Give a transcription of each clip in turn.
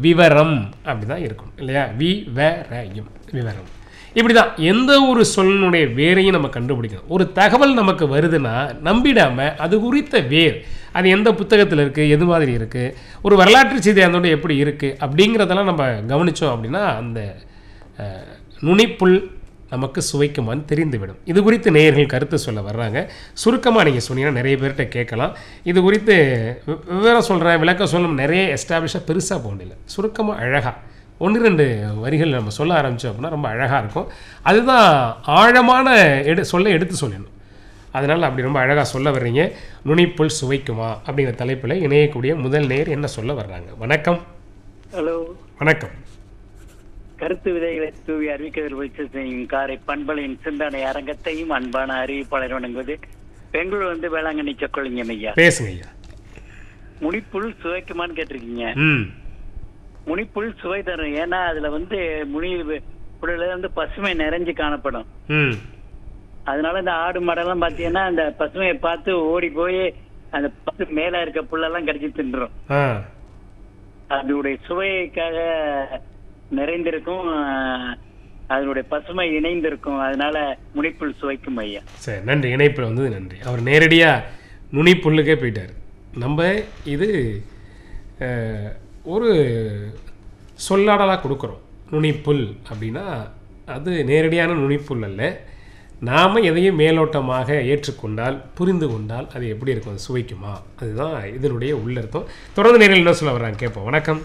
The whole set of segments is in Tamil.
விவரம் அப்படி தான் இருக்கும் இல்லையா வி வ ர யும் விவரம் இப்படி தான் எந்த ஒரு சொல்லினுடைய வேரையும் நம்ம கண்டுபிடிக்கணும் ஒரு தகவல் நமக்கு வருதுன்னா நம்பிடாம அது குறித்த வேர் அது எந்த புத்தகத்தில் இருக்குது எது மாதிரி இருக்குது ஒரு வரலாற்று செய்தி அதோட எப்படி இருக்குது அப்படிங்கிறதெல்லாம் நம்ம கவனித்தோம் அப்படின்னா அந்த அஹ், நுனிப்புல் நமக்கு சுவைக்குமான்னு தெரிந்துவிடும் இது குறித்து நேயர்கள் கருத்து சொல்ல வர்றாங்க சுருக்கமாக நீங்கள் சொன்னீங்கன்னா நிறைய பேர்கிட்ட கேட்கலாம் இது குறித்து வி- விவரம் சொல்கிறேன் விளக்கம் சொல்லணும் நிறைய எஸ்டாப்ளிஷாக பெருசாக போகண்டில்லை சுருக்கமாக அழகாக ஒன்று ரெண்டு வரிகள் நம்ம சொல்ல ஆரம்பித்தோம் அப்படின்னா ரொம்ப அழகாக இருக்கும் அதுதான் ஆழமான எடு சொல்ல எடுத்து சொல்லணும் அதனால் அப்படி ரொம்ப அழகாக சொல்ல வர்றீங்க நுனிப்புல் சுவைக்குமா அப்படிங்கிற தலைப்பில் இணையக்கூடிய முதல் நேர் என்ன சொல்ல வர்றாங்க வணக்கம் ஹலோ வணக்கம் கருத்து விதைகளை தூவி அறிவிக்கதில் வைத்து செய்யும் காரை பண்பலையின் சிந்தனை அரங்கத்தையும் அன்பான அறிவிப்பாளர் வணங்குவது பெங்களூர் வந்து வேளாங்கண்ணி சொக்கொழிங்க ஐயா பேசுங்க ஐயா முனிப்புல் சுவைக்குமான்னு கேட்டிருக்கீங்க ம் முனிப்புல் சுவை தரும் ஏன்னா அதுல வந்து முனி புல்லுல வந்து பசுமை நிறைஞ்சு காணப்படும் ம் அதனால இந்த ஆடு மாடெல்லாம் பாத்தீங்கன்னா அந்த பசுமையை பார்த்து ஓடி போய் அந்த பத்து மேல இருக்க புல்லெல்லாம் கடிச்சு தின்றும் ஆ அதனுடைய சுவைக்காக நிறைந்திருக்கும் ஆஹ், அதனுடைய பசுமை இணைந்திருக்கும் அதனால முனிப்புல் சுவைக்கும் ஐயா சரி நன்றி இணைப்பில் வந்தது நன்றி அவர் நேரடியாக நுனிப்புல்லுக்கே போயிட்டார் நம்ம இது அஹ், ஒரு சொல்லாடலாக கொடுக்குறோம் நுனிப்புல் அப்படின்னா அது நேரடியான நுனிப்புல் அல்ல நாம் எதையும் மேலோட்டமாக ஏற்றுக்கொண்டால் புரிந்து கொண்டால் அது எப்படி இருக்கும் அது சுவைக்குமா அதுதான் இதனுடைய உள்ளர்த்தம் தொடர்ந்து நேரில் என்ன சொல்ல வர்றாங்க கேட்போம் வணக்கம்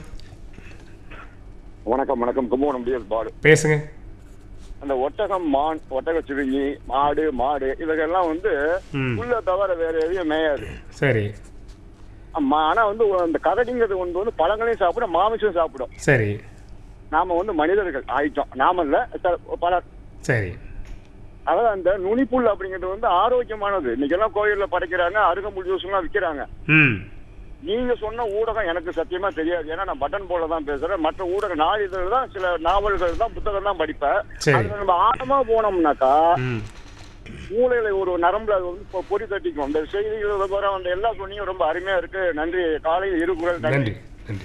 வணக்கம் வணக்கம் கும்பகோணம் டிஎஸ் பாடு பேசுங்க அந்த ஒட்டகம் மான் ஒட்டக சிறுங்கி மாடு மாடு இவைகள்லாம் வந்து ம் புல்ல தவிர வேற எதையும் மேயாது சரி ஆமா, ஆனா வந்து அந்த கரடிங்கிறது வந்து வந்து பழங்களையும் சாப்பிடும் மாமிசம் சாப்பிடும் சரி நாம வந்து மனிதர்கள் ஆயிட்டோம் நாம இல்ல சில- பலர் சரி அதாவது அந்த நுனிப்புல் அப்படிங்கிறது வந்து ஆரோக்கியமானது இன்னைக்கு எல்லாம் கோயில்ல படைக்கிறாங்க அருகம்புல் ஜூஸ் எல்லாம் விக்கிறாங்க ம் நீங்க சொன்ன ஊடகம் எனக்கு சத்தியமா தெரியாது ஏன்னா நான் பட்டன் போல தான் பேசுறேன் மற்ற ஊடக நாளிதழ் தான் சில நாவல்கள் தான் புத்தகம் தான் படிப்பேன் சரி. அதுல நம்ம ஆழமா போனோம்னாக்கா ம் மூளையில ஒரு நரம்புல அது வந்து பொ- பொறி தட்டிக்கும் அந்த செய்திகள் விவரம் அந்த எல்லா சொன்னியும் ரொம்ப அருமையா இருக்கு நன்றி காலையில் இருகுரல் நன்றி நன்றி நன்றி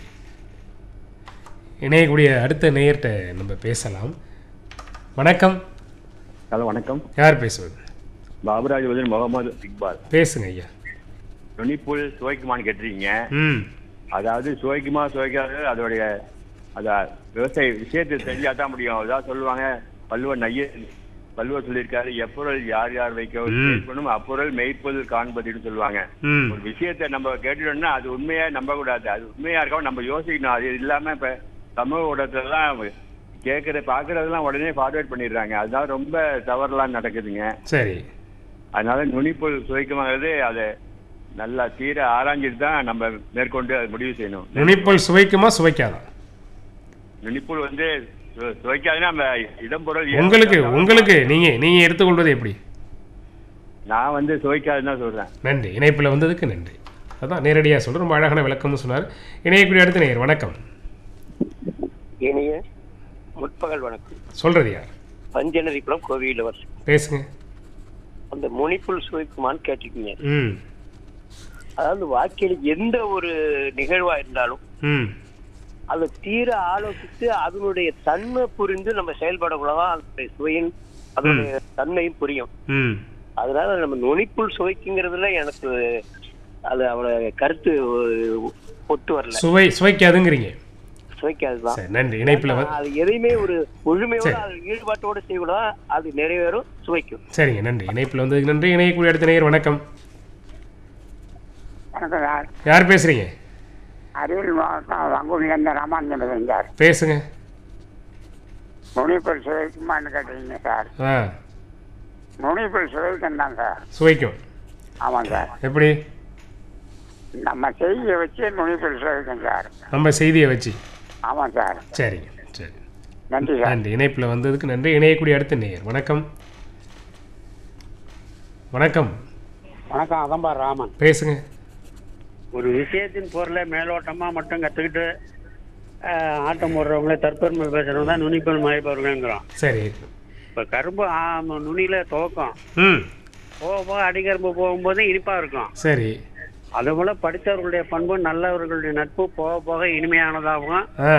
இணையக்கூடிய அடுத்த நேயர்கிட்ட நம்ம பேசலாம் வணக்கம் ஹலோ வணக்கம் யார் பேசுவது பாபுராஜ் வந்து முகமது இக்பால் பேசுங்க ஐயா நுனிப்புல் சுவைக்குமான்னு கேட்டிருக்கீங்க ம் அதாவது சுவைக்குமா சுவைக்காது அதோடைய அத விவசாய விஷயத்தை தெரிஞ்சா தான் முடியும் அதான் சொல்லுவாங்க வள்ளுவர் நைய வள்ளுவர் சொல்லியிருக்காரு எப்பொருள் யார் யார் வைக்க ம். கேட்கணும் அப்பொருள் மெய்ப்பொருள் காண்பதுன்னு சொல்லுவாங்க ம் ஒரு விஷயத்தை நம்ம கேட்டுட்டோம்னா அது உண்மையா நம்ப கூடாது அது உண்மையா இருக்காம நம்ம யோசிக்கணும் அது இல்லாம இப்ப சமூக ஊடகத்துலலாம் கேட்கற பாக்குறதெல்லாம் உடனே ஃபார்வேர்ட் பண்ணிடுறாங்க அதுதான் ரொம்ப தவறுலாம் நடக்குதுங்க சரி அதனால நுனிப்புல் சுவைக்குமாங்கிறது அதை நல்லா தீர ஆராய்ஞ்சிட்டு தான் நம்ம மேற்கொண்டு அதை முடிவு செய்யணும் நுனிப்புல் சுவைக்குமா சுவைக்காதா நுனிப்புல் வந்து சு- சுவைக்காதுன்னா நம்ம இடம்பொருள் ஏ- உங்களுக்கு உங்களுக்கு நீங்க நீங்க எடுத்துக்கொள்வது எப்படி நான் வந்து சுவைக்காதுன்னு தான் சொல்றேன் நன்றி இணைப்பில் வந்ததுக்கு நன்றி அதான் நேரடியாக சொல்கிறேன் ரொம்ப அழகான விளக்கம்னு சொன்னார் இணையக்கூடிய அடுத்த நேயர் வணக்கம் இனிய முற்பகல் வணக்கம் சொல்றது யார் பஞ்சநதிக்குளம் கோவில வரும் பேசுங்க அந்த முனிப்புல் சுவைக்குமான்னு கேட்டிருக்கீங்க ம் அதாவது வாழ்க்கையில எந்த ஒரு நிகழ்வா இருந்தாலும் ம் அதை தீர ஆலோசித்து அதனுடைய தன்மை புரிந்து நம்ம செயல்படக்கூடாதான் அதனுடைய சுவையின் அதனுடைய தன்மையும் புரியும் ம் அதனால நம்ம நுனிப்புல் சுவைக்குங்கிறதுல எனக்கு அது அவளோட கருத்து ஒ- ஒத்து வரல சுவை சுவைக்காதுங்கிறீங்க சுவைக்காதுதான் சரி நன்றி இணைப்பில் வந்து அது எதையுமே ஒரு முழுமையோட சரி. அது ஈடுபாட்டோட செய்யக்கூடாது அது நிறைவேறும் சுவைக்கும் சரிங்க நன்றி இணைப்பில் வந்ததுக்கு நன்றி இணையக்கூடிய அடுத்த நேயர் வணக்கம் வணக்கம் சார் யார் பேசுறீங்க அரியல் மாவட்டம் வங்கூர்லேருந்து ராமானுஜன் பேசுறேன் சார் பேசுங்க முனிப்பல் சுவைக்குமான்னு கேட்டீங்க சார் ஆ முனிப்பல் சுவைக்கும் தான் சார் சுவைக்கும் ஆமாம் சார் எப்படி நம்ம செய்தியை வச்சு முனிப்பல் சுவைக்கும் சார் நம்ம செய்தியை வச்சு ஆமாம் சார் சரிங்க சரி நன்றி சார் நன்றி இணைப்பில் வந்ததுக்கு நன்றி இணையக்கூடிய அடுத்த நேயர் வணக்கம் வணக்கம் வணக்கம் அதம்பா ராமன் பேசுங்க ஒரு விஷயத்தின் பொருளை மேலோட்டமா மட்டும் கத்துக்கிட்டு ஆஹ், ஆட்டம் போடுறவங்களே தற்பெருமை பேசுறவங்க தான் நுனிப்பல் மழைப்பவர்கள்ங்கிறோம் சரி இப்ப கரும்பு ஆ, நுனியில துவக்கம் ம் போக போக அடிக்கரும்பு போகும்போது இனிப்பா இருக்கும் சரி அதுபோல படித்தவர்களுடைய பண்பு நல்லவர்களுடைய நட்பு போக போக இனிமையானதாகவும் ஆ